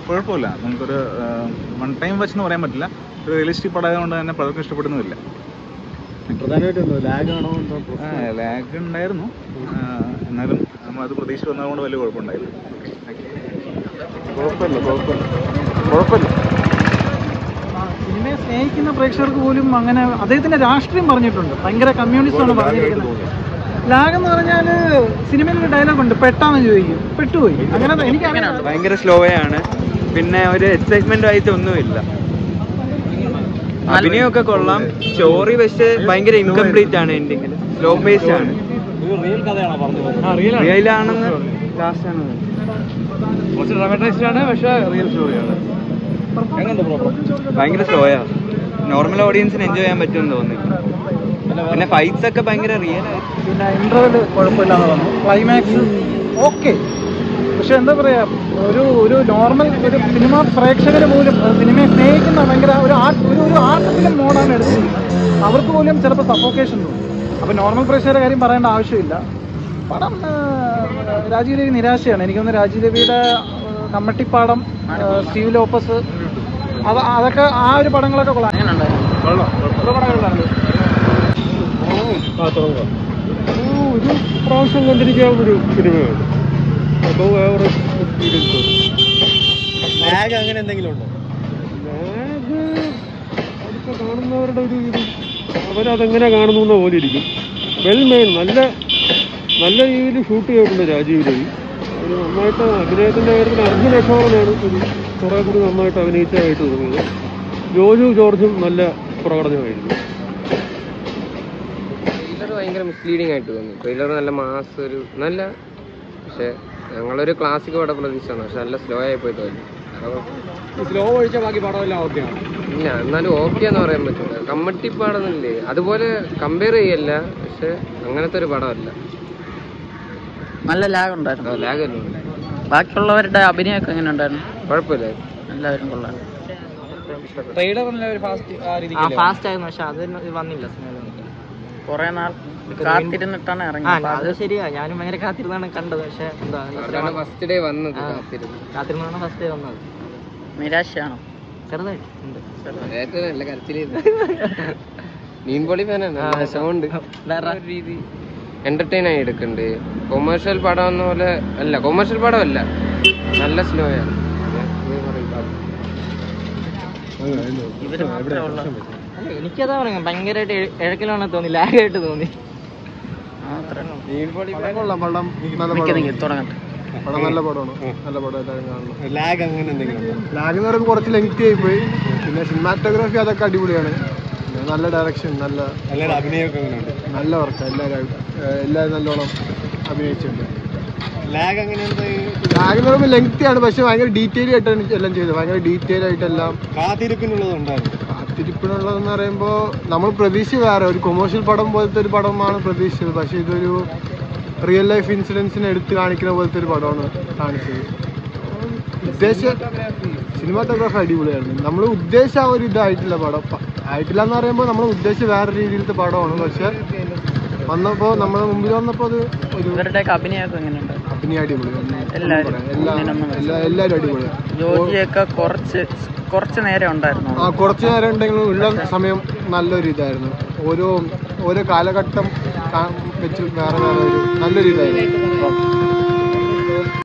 കുഴപ്പമില്ല നമുക്കൊരു one time watch എന്ന് പറയാൻ പറ്റില്ല ഒരു റിയലിസ്റ്റിക് പടമായതുകൊണ്ട് തന്നെ പലർക്കും ഇഷ്ടപ്പെടുന്നുമില്ല പ്രധാനമായിട്ടും ലാഗ് ആണോ എന്തോ ലാഗ് ഉണ്ടായിരുന്നു ആ, എന്നാലും നമ്മൾ അത് പ്രതീക്ഷ വന്നതുകൊണ്ട് വലിയ കുഴപ്പമുണ്ടായില്ല കുഴപ്പമില്ല കുഴപ്പമില്ല കുഴപ്പമില്ല സിനിമയെ സ്നേഹിക്കുന്ന പ്രേക്ഷകർക്ക് പോലും അങ്ങനെ അദ്ദേഹത്തിന്റെ രാഷ്ട്രീയം പറഞ്ഞിട്ടുണ്ട് ഭയങ്കര കമ്മ്യൂണിസ്റ്റ് ആണ് പറഞ്ഞിരിക്കുന്നത് ലാഗ് എന്ന് പറഞ്ഞാൽ സിനിമയിൽ ഒരു ഡയലോഗ് ഉണ്ട് പെട്ടാന്ന് ചോദിക്കും പെട്ടുപോയി അങ്ങനെ എനിക്ക് അങ്ങനെ ഭയങ്കര സ്ലോ ആണ് പിന്നെ ഒരു എക്സൈറ്റ്മെന്റ് ആയിട്ട് ഒന്നുമില്ല അഭിനയമൊക്കെ കൊള്ളാം സ്റ്റോറി പക്ഷേ ഭയങ്കര ഇൻകംപ്ലീറ്റ് ആണ് എൻഡിങ്ങിൽ സ്ലോ പേസ് ആണ് റിയൽ കഥയാണോ പറഞ്ഞത് റിയൽ ആണെന്ന് ലാസ്റ്റ് ആണ് കുറച്ച് ഡ്രാമറ്റൈസ്ഡ് ആണ് പക്ഷേ റിയൽ സ്റ്റോറിയാണ് എങ്ങനെ ബ്രോ ഭയങ്കര സ്ലോയാ നോർമൽ ഓഡിയൻസിന് എൻജോയ് ചെയ്യാൻ പറ്റുമെന്ന് തോന്നുന്നില്ല പിന്നെ ഫൈറ്റ്സ് ഒക്കെ ഭയങ്കര റിയൽ ആയി പിന്നെ ഇന്റർവെല് കുഴപ്പമില്ലാന്ന് പറഞ്ഞു ക്ലൈമാക്സ് ഓക്കെ പക്ഷെ എന്താ പറയാ ഒരു ഒരു നോർമൽ ഒരു സിനിമ പ്രേക്ഷകർ പോലും അഹ് സിനിമയെ സ്നേഹിക്കുന്ന ഭയങ്കര ഒരു ആർട്ട് ഒരു ഒരു ആർട്ട് ഫിലിം മോഡാണ് എടുത്തിരിക്കുന്നത് അവർക്ക് പോലും ചിലപ്പോൾ സഫോക്കേഷൻ തോന്നും അപ്പോൾ നോർമൽ പ്രേക്ഷകരുടെ കാര്യം പറയേണ്ട ആവശ്യമില്ല പടം ആഹ്, രാജീവ് രവി നിരാശയാണ് എനിക്കൊന്ന് രാജീവ് രവിയുടെ ആഹ്, കമ്മട്ടിപ്പാടം ആഹ്, സ്റ്റീവ് ലോപ്പസ് അത് അതൊക്കെ ആ ഒരു പടങ്ങളൊക്കെ കൊള്ളാം ഒരു പ്രാവശ്യം കണ്ടിരിക്കാവുന്ന ഒരു സിനിമയാണ് അപ്പോൾ വേറെ എക്സ്പീരിയൻസ് ലാഗ് അങ്ങനെ എന്തെങ്കിലും ഉണ്ടോ ലാഗ് അടുത്ത കാണുന്നവരുടെ ഒരു ഇത് അവരതെങ്ങനെ കാണുന്നു എന്ന പോലെ ഇരിക്കും വെൽ മെയിൻ നല്ല നല്ല രീതിയിൽ ഷൂട്ട് ചെയ്തിട്ടുണ്ട് രാജീവ് രവി ഒരു നന്നായിട്ട് അഭിനയത്തിൻ്റെ കാര്യത്തിൽ അർജുൻ അശോകനാണ് ഒരു കുറേ കൂടി നന്നായിട്ട് അഭിനയിച്ചതായിട്ട് തോന്നിയത് ജോജു ജോർജും നല്ല പ്രകടനമായിരുന്നു ട്രെയിലർ ഭയങ്കര മിസ്ലീഡിംഗ് ആയിട്ട് തോന്നി ട്രെയിലർ നല്ല മാസ് ഒരു നല്ല പക്ഷെ ഞങ്ങളൊരു ക്ലാസിക് പട പ്രതീക്ഷയാണ് പക്ഷെ നല്ല സ്ലോ ആയി പോയി തോന്നി സ്ലോ ഒഴിച്ച ബാക്കി പടമെല്ലാം ഓക്കെയാണ് ഇല്ല എന്നാലും ഓക്കെ എന്ന് പറയാൻ പറ്റില്ല കമ്മട്ടിപ്പാടൊന്നുമില്ലേ അതുപോലെ കമ്പയർ ചെയ്യല്ല പക്ഷെ അങ്ങനത്തെ ഒരു പടമല്ല നല്ല ലാഗ് ഉണ്ടായിരുന്നു ലാഗ് അല്ലേ ബാക്കിയുള്ളവരുടെ അഭിനയമൊക്കെ എങ്ങനെ ഉണ്ടായിരുന്നു കുഴപ്പമില്ല എല്ലാവരും കൊള്ളാം ആ ഫാസ്റ്റ് ആയിരുന്നു പക്ഷെ അത് വന്നില്ല കുറെ നാൾ കാത്തിരുന്നിട്ടാണ് ആ ഇറങ്ങിയത് അത് ശരിയാ ഞാനും ഭയങ്കര കാത്തിരുന്നാണ് കണ്ടത് പക്ഷെ എന്താ അതാണ് ഫസ്റ്റ് ഡേ വന്നത് ആ. കാത്തിരുന്നു കാത്തിരുന്നാണ് ഫസ്റ്റ് ഡേ വന്നത് നിരാശയാണോ ചെറുതായിട്ട് ഉണ്ട് ഏറ്റവും നല്ല കരച്ചിലായിരുന്നു മീൻപൊളി ഫാനാണ് വിഷമമുണ്ട് വേറെ രീതി എന്റർടൈൻ ആയി എടുക്കുന്നുണ്ട് കൊമേഴ്ഷ്യൽ പടം എന്ന പോലെ അല്ല കൊമേഴ്ഷ്യൽ പടമല്ല നല്ല സ്ലോ ആണ് ഇത് പറയും. ഇവര് മാത്രമേ ഉള്ളൂ അല്ല, എനിക്കതാ പറയാം ഭയങ്കരമായിട്ട് ഇഴക്കലാണ് തോന്നി ലാഗായിട്ട് തോന്നി കൊള്ളാം പടം നല്ല നിക്ക് നിക്ക് തുടങ്ങട്ടെ പടം നല്ല പടമാണ് നല്ല പടം എല്ലാവരും കാണണം ലാഗ് അങ്ങനെ എന്തെങ്കിലും ഉണ്ടോ ലാഗ് എന്ന് പറയുമ്പോൾ കുറച്ച് ലെങ്തി ആയി പോയി പിന്നെ സിനിമാറ്റോഗ്രാഫി അതൊക്കെ അടിപൊളിയാണ് പിന്നെ നല്ല ഡയറക്ഷൻ നല്ല എല്ലാവരും അഭിനയമൊക്കെ എങ്ങനെയുണ്ട് നല്ല വർക്ക് എല്ലാവരും ഏഹ് എല്ലാവരും നല്ലോണം അഭിനയിച്ചിട്ടുണ്ട് ലാഗ് അങ്ങനെ എന്താ ലാഗ് എന്ന് പറയുമ്പോൾ ലെങ്തി ആണ് പക്ഷെ ഭയങ്കര ഡീറ്റെയിൽ ആയിട്ടാണ് എല്ലാം ചെയ്തത് ഭയങ്കര ഡീറ്റെയിൽ ആയിട്ടെല്ലാം കാത്തിരിപ്പിനുള്ളത് ഉണ്ടായിരുന്നു കാത്തിരിപ്പിനുള്ളതെന്ന് പറയുമ്പോൾ നമ്മൾ പ്രതീക്ഷ വേറെ ഒരു കൊമേഴ്ഷ്യൽ പടം പോലത്തെ ഒരു പടമാണ് പ്രതീക്ഷിച്ചത് പക്ഷെ ഇതൊരു റിയൽ ലൈഫ് ഇൻസിഡൻസിനെ എടുത്ത് കാണിക്കുന്ന പോലത്തെ ഒരു പടമാണ് കാണിച്ചത് ഉദ്ദേശിച്ച സിനിമാറ്റോഗ്രാഫി അടിപൊളിയായിരുന്നു നമ്മൾ ഉദ്ദേശിച്ച ആ ഒരു ഇതായിട്ടില്ല പടം പ- ആയിട്ടില്ല എന്ന് പറയുമ്പോൾ നമ്മൾ ഉദ്ദേശിച്ച വേറെ രീതിയിലത്തെ പടമാണ് പക്ഷെ വന്നപ്പോൾ നമ്മുടെ മുമ്പിൽ വന്നപ്പോൾ അത് ഒരു ഇവരുടെയൊക്കെ അഭിനയമൊക്കെ എങ്ങനെയുണ്ട് അഭിനയം അടിപൊളിയാണ് എല്ലാവരും എല്ലാ ഒന്നിനൊന്നും എല്ലാ- എല്ലാവരും അടിപൊളിയാണ് ജോജിയൊക്കെ കുറച്ച് കുറച്ച് നേരം ഉണ്ടായിരുന്നു ആ കുറച്ച് നേരം ഉണ്ടെങ്കിലും ഉള്ള സമയം നല്ലൊരു ഇതായിരുന്നു ഓരോ ഓരോ കാലഘട്ടം കാ- വെച്ച് വേറെ വേറെ ഒരു നല്ലൊരു ഇതായിരുന്നു